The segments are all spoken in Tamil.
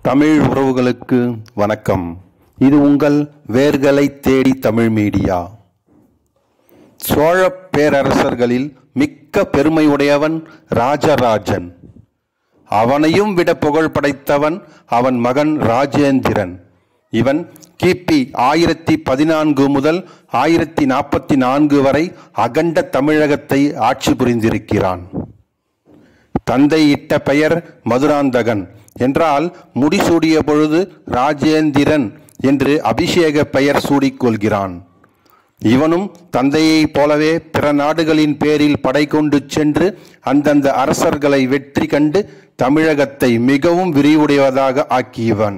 தமிழ் உறவுகளுக்கு வணக்கம் இது உங்கள் வேர்களை தேடி தமிழ் மீடியா சோழ பேரரசர்களில் மிக்க பெருமையுடையவன் ராஜராஜன் அவனையும் விட புகழ் படைத்தவன் அவன் மகன் ராஜேந்திரன் இவன் கிபி ஆயிரத்தி பதினான்கு முதல் ஆயிரத்தி நாற்பத்தி நான்கு வரை அகண்ட தமிழகத்தை ஆட்சி புரிந்திருக்கிறான் தந்தை இட்ட பெயர் மதுராந்தகன் என்றால் முடிசூடிய பொழுது ராஜேந்திரன் என்று அபிஷேக பெயர் சூடிக்கொள்கிறான் இவனும் தந்தையைப் போலவே பிற நாடுகளின் பேரில் படை கொண்டு சென்று அந்தந்த அரசர்களை வெற்றி கண்டு தமிழகத்தை மிகவும் விரிவுடையதாக ஆக்கியவன்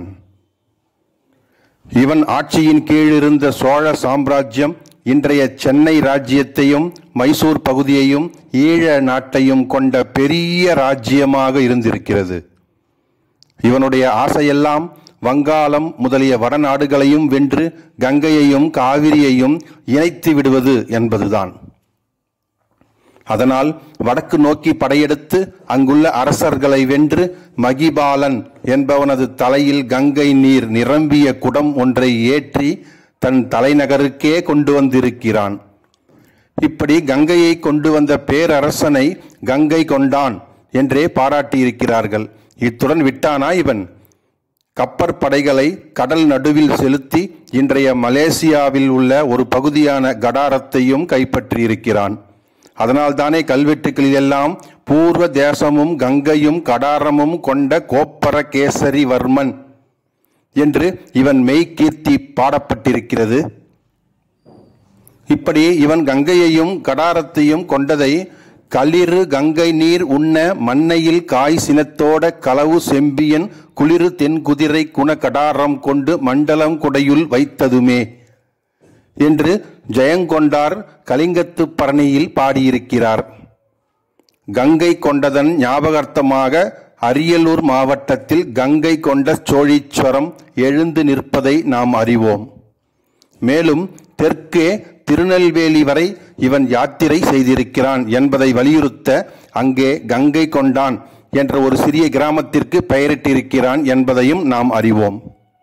இவன் ஆட்சியின் கீழ் இருந்த சோழ சாம்ராஜ்யம் இன்றைய சென்னை ராஜ்யத்தையும் மைசூர் பகுதியையும் ஈழ நாட்டையும் கொண்ட பெரிய ராஜ்யமாக இருந்திருக்கிறது இவனுடைய ஆசையெல்லாம் வங்காளம் முதலிய வடநாடுகளையும் வென்று கங்கையையும் காவிரியையும் இணைத்து விடுவது என்பதுதான் அதனால் வடக்கு நோக்கி படையெடுத்து அங்குள்ள அரசர்களை வென்று மகிபாலன் என்பவனது தலையில் கங்கை நீர் நிரம்பிய குடம் ஒன்றை ஏற்றி தன் தலைநகருக்கே கொண்டு வந்திருக்கிறான் இப்படி கங்கையை கொண்டு வந்த பேரரசனை கங்கை கொண்டான் என்றே பாராட்டியிருக்கிறார்கள் இத்துடன் விட்டானா இவன் கப்பற்படைகளை கடல் நடுவில் செலுத்தி இன்றைய மலேசியாவில் உள்ள ஒரு பகுதியான கடாரத்தையும் கைப்பற்றியிருக்கிறான் அதனால்தானே கல்வெட்டுகளில் எல்லாம் பூர்வ தேசமும் கங்கையும் கடாரமும் கொண்ட கோப்பர கேசரி வர்மன் என்று இவன் மெய்கீர்த்தி பாடப்பட்டிருக்கிறது இப்படி இவன் கங்கையையும் கடாரத்தையும் கொண்டதை களிறு கங்கை நீர் உண்ண மண்ணையில் காய் சினத்தோட களவு செம்பியன் குளிரு தென்குதிரை குண கடாரம் கொண்டு மண்டலம் குடையுள் வைத்ததுமே என்று ஜெயங்கொண்டார் கலிங்கத்து பரணியில் பாடியிருக்கிறார் கங்கை கொண்டதன் ஞாபகார்த்தமாக அரியலூர் மாவட்டத்தில் கங்கை கொண்ட சோழீஸ்வரம் எழுந்து நிற்பதை நாம் அறிவோம் மேலும் தெற்கே திருநெல்வேலி வரை இவன் யாத்திரை செய்திருக்கிறான் என்பதை வலியுறுத்த அங்கே கங்கை கொண்டான் என்ற ஒரு சிறிய கிராமத்திற்கு பெயரிட்டிருக்கிறான் என்பதையும் நாம் அறிவோம்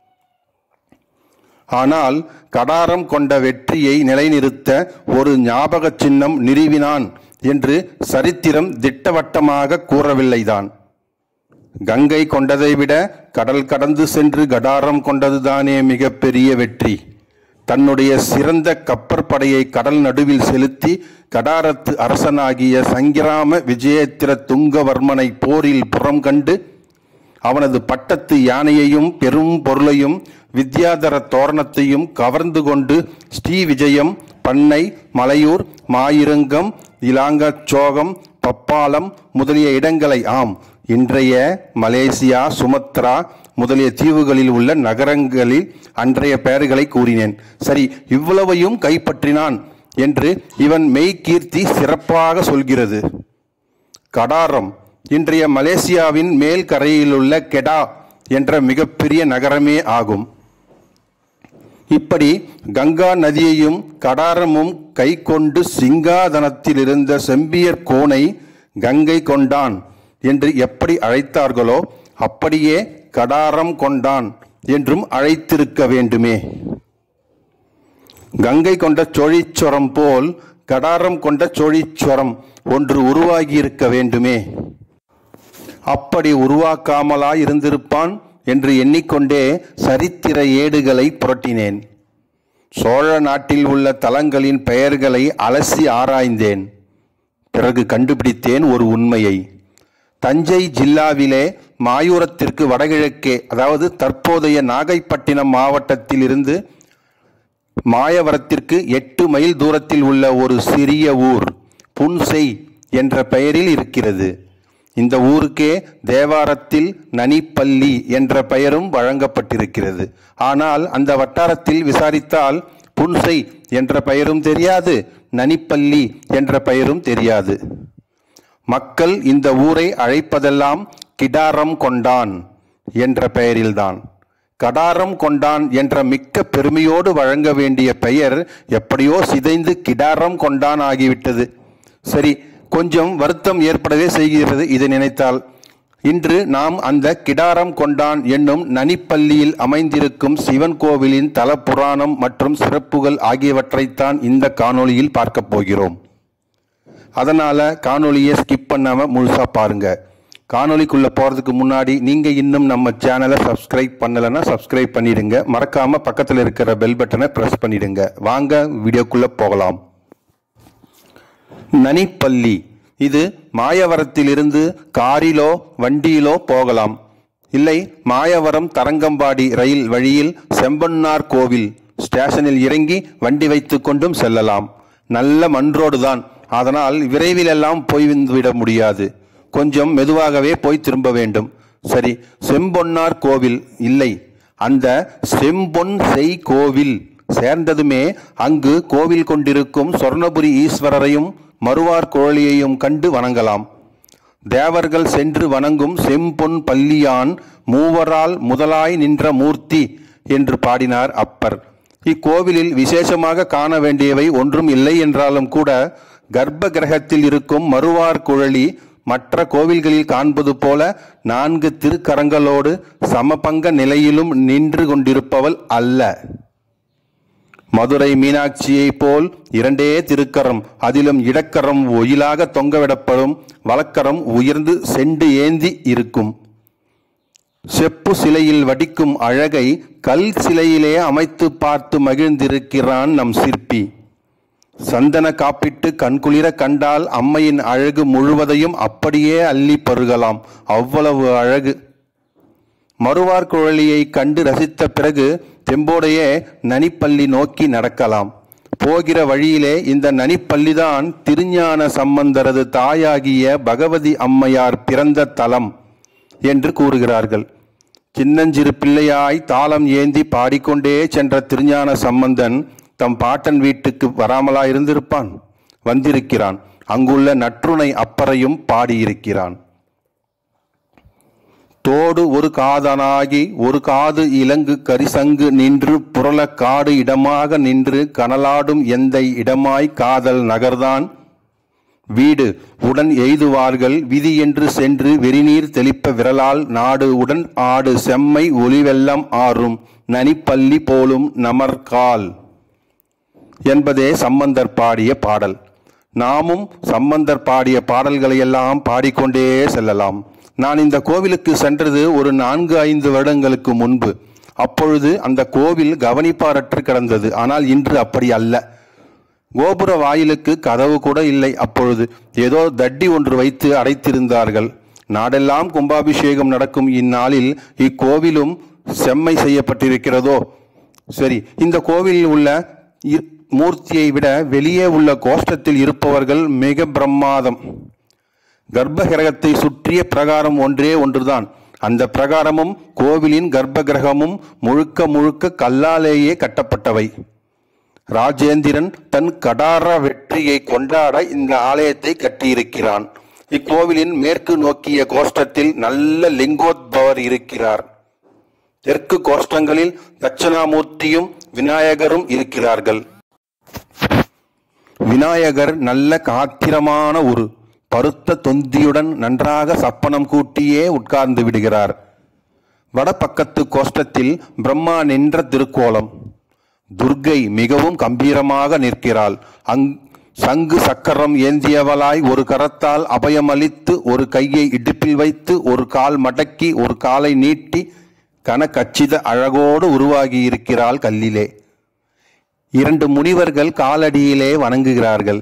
ஆனால் கடாரம் கொண்ட வெற்றியை நிலைநிறுத்த ஒரு ஞாபக சின்னம் நிறுவினான் என்று சரித்திரம் திட்டவட்டமாக கூறவில்லைதான் கங்கை கொண்டதை விட கடல் கடந்து சென்று கடாரம் கொண்டதுதானே மிகப்பெரிய வெற்றி தன்னுடைய சிறந்த கப்பற்படையை கடல் நடுவில் செலுத்தி கடாரத்து அரசனாகிய சங்கிராம விஜயத்திர துங்கவர்மனை போரில் புறம் கண்டு அவனது பட்டத்து யானையையும் பெரும் பொருளையும் வித்யாதர தோரணத்தையும் கவர்ந்து கொண்டு ஸ்ரீ விஜயம் பண்ணை மலையூர் மாயிருங்கம் இலாங்கச்சோகம் பப்பாளம் முதலிய இடங்களை ஆம் இன்றைய மலேசியா சுமத்ரா முதலிய தீவுகளில் உள்ள நகரங்களில் அன்றைய பெயர்களை கூறினேன் சரி இவ்வளவையும் கைப்பற்றினான் என்று இவன் மெய்கீர்த்தி சிறப்பாக சொல்கிறது கடாரம் இன்றைய மலேசியாவின் மேல் கரையிலுள்ள கெடா என்ற மிகப்பெரிய நகரமே ஆகும் இப்படி கங்கா நதியையும் கடாரமும் கை கொண்டு சிங்காதனத்தில் இருந்த செம்பியர் கோனை கங்கை கொண்டான் என்று எப்படி அழைத்தார்களோ அப்படியே கடாரம் கொண்டான் என்றும் அழைத்திருக்க வேண்டுமே கங்கை கொண்ட சோழீஸ்வரம் போல் கடாரம் கொண்ட சோழீஸ்வரம் ஒன்று உருவாகியிருக்க வேண்டுமே அப்படி உருவாக்காமலா இருந்திருப்பான் என்று எண்ணிக்கொண்டே சரித்திர ஏடுகளை புரட்டினேன் சோழ நாட்டில் உள்ள தலங்களின் பெயர்களை அலசி ஆராய்ந்தேன் பிறகு கண்டுபிடித்தேன் ஒரு உண்மையை தஞ்சை ஜில்லாவிலே மாயூரத்திற்கு வடகிழக்கே அதாவது தற்போதைய நாகைப்பட்டினம் மாவட்டத்தில் இருந்து மாயவரத்திற்கு எட்டு மைல் தூரத்தில் உள்ள ஒரு சிறிய ஊர் புன்செய் என்ற பெயரில் இருக்கிறது இந்த ஊருக்கே தேவாரத்தில் நனிப்பள்ளி என்ற பெயரும் வழங்கப்பட்டிருக்கிறது ஆனால் அந்த வட்டாரத்தில் விசாரித்தால் புன்சை என்ற பெயரும் தெரியாது நனிப்பள்ளி என்ற பெயரும் தெரியாது மக்கள் இந்த ஊரை அழைப்பதெல்லாம் கிடாரம் கொண்டான் என்ற பெயரில்தான் கடாரம் கொண்டான் என்ற மிக்க பெருமையோடு வழங்க வேண்டிய பெயர் எப்படியோ சிதைந்து கிடாரம் கொண்டான் ஆகிவிட்டது சரி கொஞ்சம் வருத்தம் ஏற்படவே செய்கிறது இதை நினைத்தால் இன்று நாம் அந்த கிடாரம் கொண்டான் என்னும் நனிப்பள்ளியில் அமைந்திருக்கும் சிவன் கோவிலின் தல புராணம் மற்றும் சிறப்புகள் ஆகியவற்றைத்தான் இந்த காணொளியில் பார்க்க போகிறோம் அதனால காணொளியை ஸ்கிப் பண்ணாம முழுசா பாருங்க காணொளிக்குள்ள போறதுக்கு முன்னாடி நீங்க இன்னும் நம்ம சேனலை சப்ஸ்கிரைப் பண்ணலைன்னா சப்ஸ்கிரைப் பண்ணிடுங்க மறக்காம பக்கத்தில் இருக்கிற பெல் பட்டனை பிரஸ் பண்ணிடுங்க வாங்க வீடியோக்குள்ள போகலாம் நனிப்பள்ளி இது மாயவரத்திலிருந்து காரிலோ வண்டியிலோ போகலாம் இல்லை மாயவரம் தரங்கம்பாடி ரயில் வழியில் செம்பன்னார் கோவில் ஸ்டேஷனில் இறங்கி வண்டி வைத்துக் கொண்டும் செல்லலாம் நல்ல மண் தான் அதனால் விரைவில் எல்லாம் போய் விட முடியாது கொஞ்சம் மெதுவாகவே போய் திரும்ப வேண்டும் சரி செம்பொன்னார் கோவில் இல்லை அந்த செம்பொன் செய் கோவில் சேர்ந்ததுமே அங்கு கோவில் கொண்டிருக்கும் சொர்ணபுரி ஈஸ்வரரையும் மறுவார் கோழியையும் கண்டு வணங்கலாம் தேவர்கள் சென்று வணங்கும் செம்பொன் பள்ளியான் மூவரால் முதலாய் நின்ற மூர்த்தி என்று பாடினார் அப்பர் இக்கோவிலில் விசேஷமாக காண வேண்டியவை ஒன்றும் இல்லை என்றாலும் கூட கர்ப்ப கிரகத்தில் இருக்கும் மறுவார் குழலி மற்ற கோவில்களில் காண்பது போல நான்கு திருக்கரங்களோடு சமபங்க நிலையிலும் நின்று கொண்டிருப்பவள் அல்ல மதுரை மீனாட்சியைப் போல் இரண்டே திருக்கரம் அதிலும் இடக்கரம் ஒயிலாக தொங்கவிடப்படும் வலக்கரம் உயர்ந்து செண்டு ஏந்தி இருக்கும் செப்பு சிலையில் வடிக்கும் அழகை கல் சிலையிலே அமைத்து பார்த்து மகிழ்ந்திருக்கிறான் நம் சிற்பி சந்தன காப்பிட்டு கண்குளிர கண்டால் அம்மையின் அழகு முழுவதையும் அப்படியே அள்ளி பருகலாம் அவ்வளவு அழகு மறுவார் குழலியை கண்டு ரசித்த பிறகு தெம்போடையே நனிப்பள்ளி நோக்கி நடக்கலாம் போகிற வழியிலே இந்த நனிப்பள்ளிதான் திருஞான சம்பந்தரது தாயாகிய பகவதி அம்மையார் பிறந்த தலம் என்று கூறுகிறார்கள் சின்னஞ்சிறு பிள்ளையாய் தாளம் ஏந்தி பாடிக்கொண்டே சென்ற திருஞான சம்பந்தன் தம் பாட்டன் வீட்டுக்கு வராமலா இருந்திருப்பான் வந்திருக்கிறான் அங்குள்ள நற்றுணை அப்பறையும் பாடியிருக்கிறான் தோடு ஒரு காதனாகி ஒரு காது இலங்கு கரிசங்கு நின்று புரள காடு இடமாக நின்று கனலாடும் எந்தை இடமாய் காதல் நகர்தான் வீடு உடன் எய்துவார்கள் விதி என்று சென்று வெறிநீர் தெளிப்ப விரலால் நாடு உடன் ஆடு செம்மை ஒளிவெல்லம் ஆறும் நனிப்பள்ளி போலும் நமர்கால் என்பதே சம்பந்தர் பாடிய பாடல் நாமும் சம்பந்தர் பாடிய பாடல்களை எல்லாம் பாடிக்கொண்டே செல்லலாம் நான் இந்த கோவிலுக்கு சென்றது ஒரு நான்கு ஐந்து வருடங்களுக்கு முன்பு அப்பொழுது அந்த கோவில் கவனிப்பாரற்று கிடந்தது ஆனால் இன்று அப்படி அல்ல கோபுர வாயிலுக்கு கதவு கூட இல்லை அப்பொழுது ஏதோ தட்டி ஒன்று வைத்து அடைத்திருந்தார்கள் நாடெல்லாம் கும்பாபிஷேகம் நடக்கும் இந்நாளில் இக்கோவிலும் செம்மை செய்யப்பட்டிருக்கிறதோ சரி இந்த கோவிலில் உள்ள இ- மூர்த்தியை விட வெளியே உள்ள கோஷ்டத்தில் இருப்பவர்கள் மிக பிரம்மாதம் கர்ப்பகிரகத்தை சுற்றிய பிரகாரம் ஒன்றே ஒன்றுதான் அந்த பிரகாரமும் கோவிலின் கர்ப்ப கிரகமும் முழுக்க முழுக்க கல்லாலேயே கட்டப்பட்டவை ராஜேந்திரன் தன் கடார வெற்றியை கொண்டாட இந்த ஆலயத்தை கட்டியிருக்கிறான் இக்கோவிலின் மேற்கு நோக்கிய கோஷ்டத்தில் நல்ல லிங்கோத்பவர் இருக்கிறார் தெற்கு கோஷ்டங்களில் தட்சணாமூர்த்தியும் விநாயகரும் இருக்கிறார்கள் விநாயகர் நல்ல காத்திரமான ஒரு பருத்த தொந்தியுடன் நன்றாக சப்பனம் கூட்டியே உட்கார்ந்து விடுகிறார் வடபக்கத்து கோஷ்டத்தில் பிரம்மா நின்ற திருக்கோலம் துர்க்கை மிகவும் கம்பீரமாக நிற்கிறாள் அங் சங்கு சக்கரம் ஏந்தியவளாய் ஒரு கரத்தால் அபயமளித்து ஒரு கையை இடுப்பில் வைத்து ஒரு கால் மடக்கி ஒரு காலை நீட்டி கனகச்சித அழகோடு உருவாகி இருக்கிறாள் கல்லிலே இரண்டு முனிவர்கள் காலடியிலே வணங்குகிறார்கள்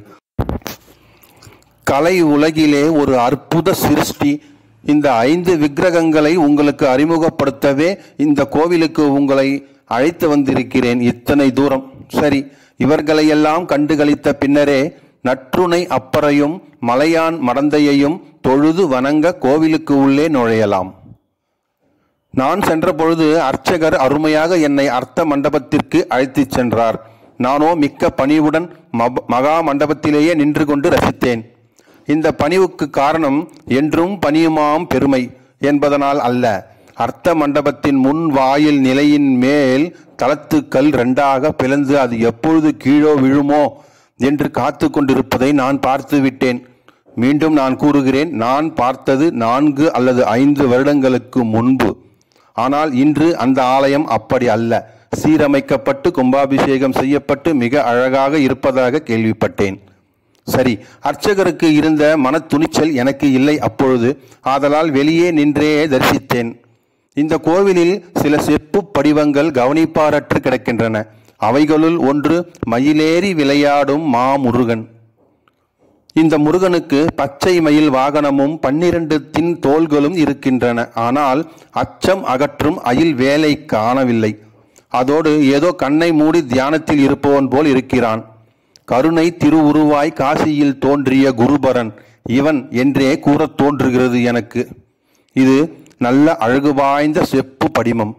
கலை உலகிலே ஒரு அற்புத சிருஷ்டி இந்த ஐந்து விக்கிரகங்களை உங்களுக்கு அறிமுகப்படுத்தவே இந்த கோவிலுக்கு உங்களை அழைத்து வந்திருக்கிறேன் இத்தனை தூரம் சரி இவர்களையெல்லாம் கண்டுகளித்த பின்னரே நற்றுணை அப்பரையும் மலையான் மடந்தையையும் தொழுது வணங்க கோவிலுக்கு உள்ளே நுழையலாம் நான் சென்ற பொழுது அர்ச்சகர் அருமையாக என்னை அர்த்த மண்டபத்திற்கு அழைத்துச் சென்றார் நானோ மிக்க பணிவுடன் மப- மகா மண்டபத்திலேயே நின்று கொண்டு ரசித்தேன் இந்த பணிவுக்கு காரணம் என்றும் பணியுமாம் பெருமை என்பதனால் அல்ல அர்த்த மண்டபத்தின் முன் வாயில் நிலையின் மேல் தளத்துக்கல் ரெண்டாக பிளந்து அது எப்பொழுது கீழோ விழுமோ என்று காத்து கொண்டிருப்பதை நான் பார்த்து விட்டேன் மீண்டும் நான் கூறுகிறேன் நான் பார்த்தது நான்கு அல்லது ஐந்து வருடங்களுக்கு முன்பு ஆனால் இன்று அந்த ஆலயம் அப்படி அல்ல சீரமைக்கப்பட்டு கும்பாபிஷேகம் செய்யப்பட்டு மிக அழகாக இருப்பதாக கேள்விப்பட்டேன் சரி அர்ச்சகருக்கு இருந்த மன துணிச்சல் எனக்கு இல்லை அப்பொழுது ஆதலால் வெளியே நின்றே தரிசித்தேன் இந்த கோவிலில் சில செப்பு படிவங்கள் கவனிப்பாரற்று கிடக்கின்றன அவைகளுள் ஒன்று மயிலேறி விளையாடும் மாமுருகன் இந்த முருகனுக்கு பச்சை மயில் வாகனமும் பன்னிரண்டு தின் தோள்களும் இருக்கின்றன ஆனால் அச்சம் அகற்றும் அயில் வேலை காணவில்லை அதோடு ஏதோ கண்ணை மூடி தியானத்தில் இருப்பவன் போல் இருக்கிறான் கருணை திருவுருவாய் காசியில் தோன்றிய குருபரன் இவன் என்றே கூறத் தோன்றுகிறது எனக்கு இது நல்ல அழகு வாய்ந்த செப்பு படிமம்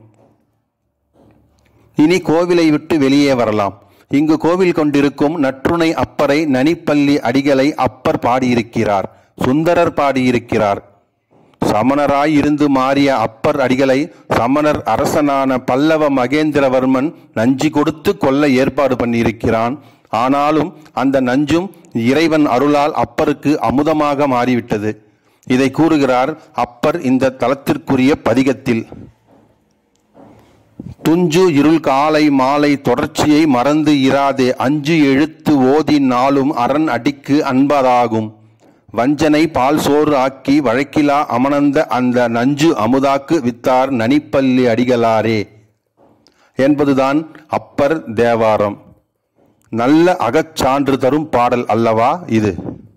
இனி கோவிலை விட்டு வெளியே வரலாம் இங்கு கோவில் கொண்டிருக்கும் நற்றுணை அப்பரை நனிப்பள்ளி அடிகளை அப்பர் பாடியிருக்கிறார் சுந்தரர் பாடியிருக்கிறார் சமணராய் இருந்து மாறிய அப்பர் அடிகளை சமணர் அரசனான பல்லவ மகேந்திரவர்மன் நஞ்சு கொடுத்து கொல்ல ஏற்பாடு பண்ணியிருக்கிறான் ஆனாலும் அந்த நஞ்சும் இறைவன் அருளால் அப்பருக்கு அமுதமாக மாறிவிட்டது இதை கூறுகிறார் அப்பர் இந்த தலத்திற்குரிய பதிகத்தில் துஞ்சு இருள் காலை மாலை தொடர்ச்சியை மறந்து இராதே அஞ்சு எழுத்து ஓதி நாளும் அரண் அடிக்கு அன்பதாகும் வஞ்சனை பால் சோறு ஆக்கி வழக்கிலா அமனந்த அந்த நஞ்சு அமுதாக்கு வித்தார் நனிப்பள்ளி அடிகளாரே என்பதுதான் அப்பர் தேவாரம் நல்ல அகச்சான்று தரும் பாடல் அல்லவா இது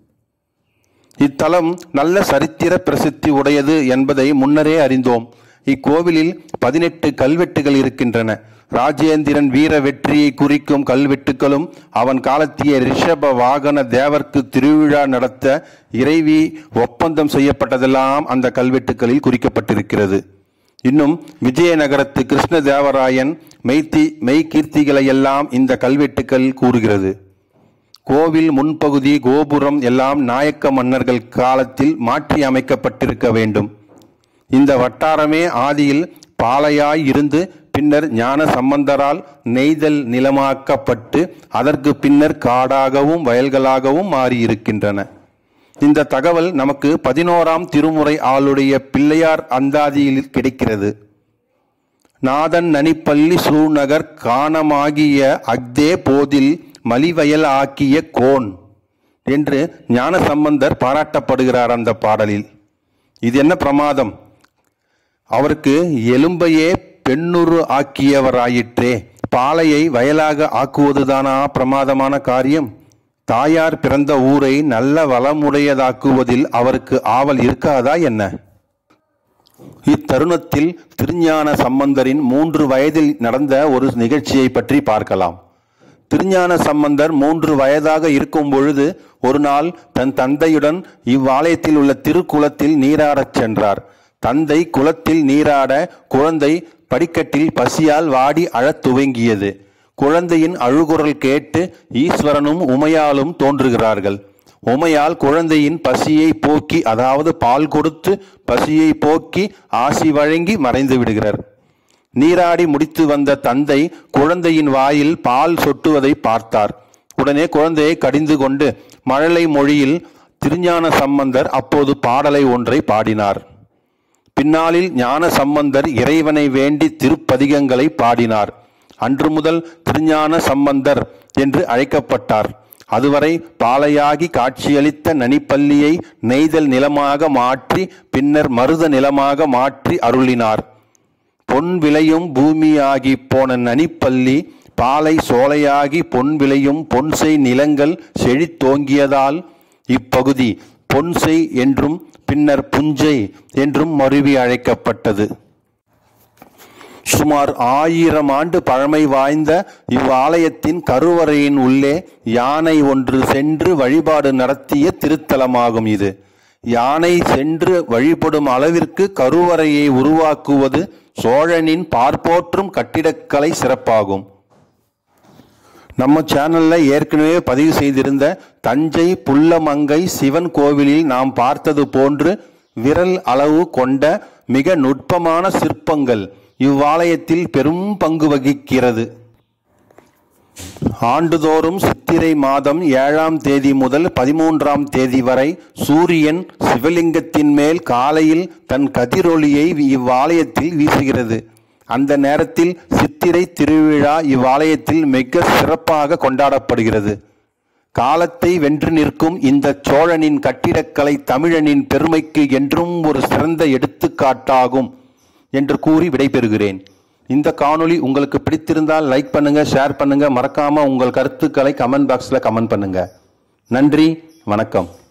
இத்தலம் நல்ல சரித்திர பிரசித்தி உடையது என்பதை முன்னரே அறிந்தோம் இக்கோவிலில் பதினெட்டு கல்வெட்டுகள் இருக்கின்றன ராஜேந்திரன் வீர வெற்றியை குறிக்கும் கல்வெட்டுகளும் அவன் காலத்திய ரிஷப வாகன தேவர்க்கு திருவிழா நடத்த இறைவி ஒப்பந்தம் செய்யப்பட்டதெல்லாம் அந்த கல்வெட்டுகளில் குறிக்கப்பட்டிருக்கிறது இன்னும் விஜயநகரத்து கிருஷ்ணதேவராயன் மெய்த்தி மெய்கீர்த்திகளை எல்லாம் இந்த கல்வெட்டுக்கள் கூறுகிறது கோவில் முன்பகுதி கோபுரம் எல்லாம் நாயக்க மன்னர்கள் காலத்தில் மாற்றி அமைக்கப்பட்டிருக்க வேண்டும் இந்த வட்டாரமே ஆதியில் பாலையாய் இருந்து பின்னர் ஞான சம்பந்தரால் நெய்தல் நிலமாக்கப்பட்டு அதற்கு பின்னர் காடாகவும் வயல்களாகவும் மாறியிருக்கின்றன இந்த தகவல் நமக்கு பதினோராம் திருமுறை ஆளுடைய பிள்ளையார் அந்தாதியில் கிடைக்கிறது நாதன் நனிப்பள்ளி சூநகர் காணமாகிய அக்தே போதில் மலிவயல் ஆக்கிய கோன் என்று ஞான சம்பந்தர் பாராட்டப்படுகிறார் அந்த பாடலில் இது என்ன பிரமாதம் அவருக்கு எலும்பையே பெண்ணுரு ஆக்கியவராயிற்றே பாலையை வயலாக ஆக்குவதுதானா பிரமாதமான காரியம் தாயார் பிறந்த ஊரை நல்ல வளமுடையதாக்குவதில் அவருக்கு ஆவல் இருக்காதா என்ன இத்தருணத்தில் திருஞான சம்பந்தரின் மூன்று வயதில் நடந்த ஒரு நிகழ்ச்சியை பற்றி பார்க்கலாம் திருஞான சம்பந்தர் மூன்று வயதாக இருக்கும் பொழுது ஒரு நாள் தன் தந்தையுடன் இவ்வாலயத்தில் உள்ள திருக்குளத்தில் நீராடச் சென்றார் தந்தை குளத்தில் நீராட குழந்தை படிக்கட்டில் பசியால் வாடி அழத் துவங்கியது குழந்தையின் அழுகுரல் கேட்டு ஈஸ்வரனும் உமையாலும் தோன்றுகிறார்கள் உமையால் குழந்தையின் பசியை போக்கி அதாவது பால் கொடுத்து பசியை போக்கி ஆசி வழங்கி மறைந்து விடுகிறார் நீராடி முடித்து வந்த தந்தை குழந்தையின் வாயில் பால் சொட்டுவதை பார்த்தார் உடனே குழந்தையை கடிந்து கொண்டு மழலை மொழியில் திருஞான சம்பந்தர் அப்போது பாடலை ஒன்றை பாடினார் பின்னாளில் ஞான சம்பந்தர் இறைவனை வேண்டி திருப்பதிகங்களை பாடினார் அன்று முதல் திருஞான சம்பந்தர் என்று அழைக்கப்பட்டார் அதுவரை பாலையாகி காட்சியளித்த நனிப்பள்ளியை நெய்தல் நிலமாக மாற்றி பின்னர் மருத நிலமாக மாற்றி அருளினார் பொன் விளையும் பூமியாகி போன நனிப்பள்ளி பாலை சோலையாகி பொன் விளையும் பொன்செய் நிலங்கள் செழித்தோங்கியதால் இப்பகுதி பொன்செய் என்றும் பின்னர் புஞ்சை என்றும் மருவி அழைக்கப்பட்டது சுமார் ஆயிரம் ஆண்டு பழமை வாய்ந்த இவ்வாலயத்தின் கருவறையின் உள்ளே யானை ஒன்று சென்று வழிபாடு நடத்திய திருத்தலமாகும் இது யானை சென்று வழிபடும் அளவிற்கு கருவறையை உருவாக்குவது சோழனின் பார்ப்போற்றும் கட்டிடக்கலை சிறப்பாகும் நம்ம சேனல்ல ஏற்கனவே பதிவு செய்திருந்த தஞ்சை புல்லமங்கை சிவன் கோவிலில் நாம் பார்த்தது போன்று விரல் அளவு கொண்ட மிக நுட்பமான சிற்பங்கள் இவ்வாலயத்தில் பெரும் பங்கு வகிக்கிறது ஆண்டுதோறும் சித்திரை மாதம் ஏழாம் தேதி முதல் பதிமூன்றாம் தேதி வரை சூரியன் சிவலிங்கத்தின் மேல் காலையில் தன் கதிரொளியை இவ்வாலயத்தில் வீசுகிறது அந்த நேரத்தில் சித்திரை திருவிழா இவ்வாலயத்தில் மிக சிறப்பாக கொண்டாடப்படுகிறது காலத்தை வென்று நிற்கும் இந்த சோழனின் கட்டிடக்கலை தமிழனின் பெருமைக்கு என்றும் ஒரு சிறந்த எடுத்துக்காட்டாகும் என்று கூறி விடைபெறுகிறேன் இந்த காணொளி உங்களுக்கு பிடித்திருந்தால் லைக் பண்ணுங்க ஷேர் பண்ணுங்க மறக்காம உங்கள் கருத்துக்களை கமெண்ட் பாக்ஸ்ல கமெண்ட் பண்ணுங்க நன்றி வணக்கம்